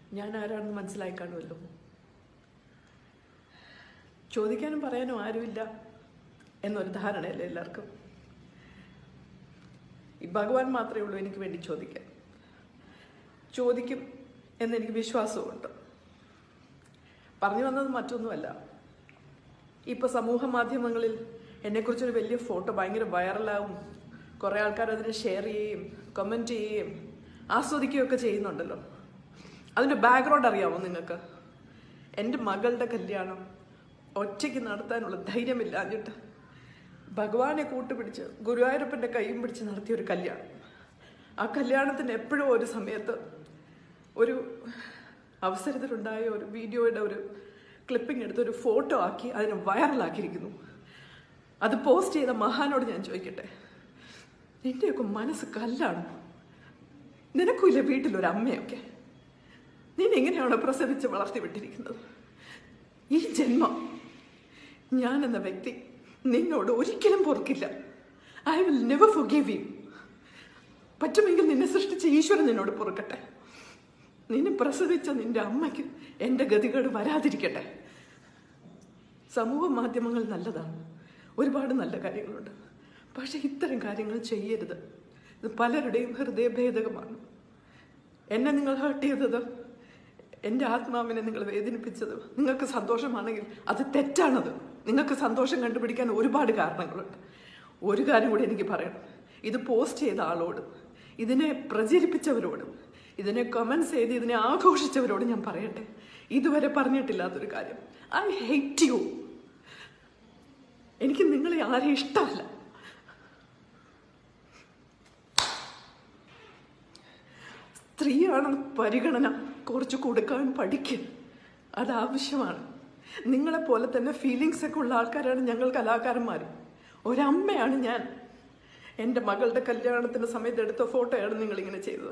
ഞാൻ ആരാണെന്ന് മനസ്സിലായി കാണുമല്ലോ ചോദിക്കാനും പറയാനും ആരുമില്ല എന്നൊരു ധാരണയല്ലേ എല്ലാവർക്കും ഈ ഭഗവാൻ മാത്രമേ ഉള്ളൂ എനിക്ക് വേണ്ടി ചോദിക്കാൻ ചോദിക്കും എന്നെനിക്ക് വിശ്വാസമുണ്ട് പറഞ്ഞു വന്നത് മറ്റൊന്നുമല്ല ഇപ്പൊ സമൂഹ മാധ്യമങ്ങളിൽ എന്നെക്കുറിച്ചൊരു വലിയ ഫോട്ടോ ഭയങ്കര വൈറലാവും കുറേ ആൾക്കാർ അതിനെ ഷെയർ ചെയ്യുകയും കമൻറ്റ് ചെയ്യുകയും ആസ്വദിക്കുകയൊക്കെ ചെയ്യുന്നുണ്ടല്ലോ അതിൻ്റെ ബാക്ക്ഗ്രൗണ്ട് അറിയാമോ നിങ്ങൾക്ക് എൻ്റെ മകളുടെ കല്യാണം ഒറ്റയ്ക്ക് നടത്താനുള്ള ധൈര്യമില്ലാഞ്ഞിട്ട് ഭഗവാനെ കൂട്ടുപിടിച്ച് ഗുരുവായൂരപ്പൻ്റെ കൈയും പിടിച്ച് നടത്തിയ ഒരു കല്യാണം ആ കല്യാണത്തിന് എപ്പോഴും ഒരു സമയത്ത് ഒരു അവസരത്തിലുണ്ടായ ഒരു വീഡിയോയുടെ ഒരു ക്ലിപ്പിംഗ് എടുത്ത് ഒരു ഫോട്ടോ ആക്കി അതിനെ വൈറലാക്കിയിരിക്കുന്നു അത് പോസ്റ്റ് ചെയ്ത മഹാനോട് ഞാൻ ചോദിക്കട്ടെ നിന്റെയൊക്കെ മനസ്സ് കല്ലാണ് നിനക്കുമില്ല വീട്ടിലൊരു അമ്മയൊക്കെ നീ എങ്ങനെയാണോ പ്രസവിച്ച് വളർത്തി വിട്ടിരിക്കുന്നത് ഈ ജന്മം ഞാൻ എന്ന വ്യക്തി നിന്നോട് ഒരിക്കലും പൊറുക്കില്ല I will never forgive you പറ്റുമെങ്കിൽ നിന്നെ സൃഷ്ടിച്ച ഈശ്വരൻ നിന്നോട് പൊറുക്കട്ടെ നിന്നെ പ്രസവിച്ച നിന്റെ അമ്മയ്ക്ക് എൻ്റെ ഗതികേട് വരാതിരിക്കട്ടെ സമൂഹ മാധ്യമങ്ങൾ നല്ലതാണ് ഒരുപാട് നല്ല കാര്യങ്ങളുണ്ട് പക്ഷെ ഇത്തരം കാര്യങ്ങൾ ചെയ്യരുത് ഇത് പലരുടെയും ഹൃദയഭേദകമാണ് എന്നെ നിങ്ങൾ ഹേർട്ട് ചെയ്തത് എൻ്റെ ആത്മാവിനെ നിങ്ങൾ വേദനിപ്പിച്ചത് നിങ്ങൾക്ക് സന്തോഷമാണെങ്കിൽ അത് തെറ്റാണത് നിങ്ങൾക്ക് സന്തോഷം കണ്ടുപിടിക്കാൻ ഒരുപാട് കാരണങ്ങളുണ്ട് ഒരു കാര്യം കൂടി എനിക്ക് പറയണം ഇത് പോസ്റ്റ് ചെയ്ത ആളോടും ഇതിനെ പ്രചരിപ്പിച്ചവരോടും ഇതിനെ കമൻസ് ചെയ്ത് ഇതിനെ ആഘോഷിച്ചവരോട് ഞാൻ പറയട്ടെ ഇതുവരെ പറഞ്ഞിട്ടില്ലാത്തൊരു കാര്യം ഐ ഹേറ്റ് യു എനിക്ക് നിങ്ങളെ ആരെയും ഇഷ്ടമല്ല സ്ത്രീയാണെന്ന് പരിഗണന കുറച്ച് കൊടുക്കാൻ പഠിക്കുക അത് ആവശ്യമാണ് നിങ്ങളെപ്പോലെ തന്നെ ഫീലിങ്സ് ഒക്കെ ഉള്ള ആൾക്കാരാണ് ഞങ്ങൾ കലാകാരന്മാർ ഒരമ്മയാണ് ഞാൻ എൻ്റെ മകളുടെ കല്യാണത്തിന് സമയത്ത് എടുത്ത ഫോട്ടോയാണ് നിങ്ങളിങ്ങനെ ചെയ്തത്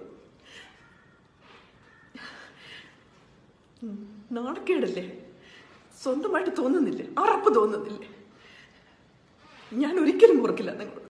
ഉം, നാണക്കേടല്ലേ സ്വന്തമായിട്ട് തോന്നുന്നില്ലേ അറപ്പ് തോന്നുന്നില്ലേ ഞാൻ ഒരിക്കലും ഓർക്കില്ല നിങ്ങളോട്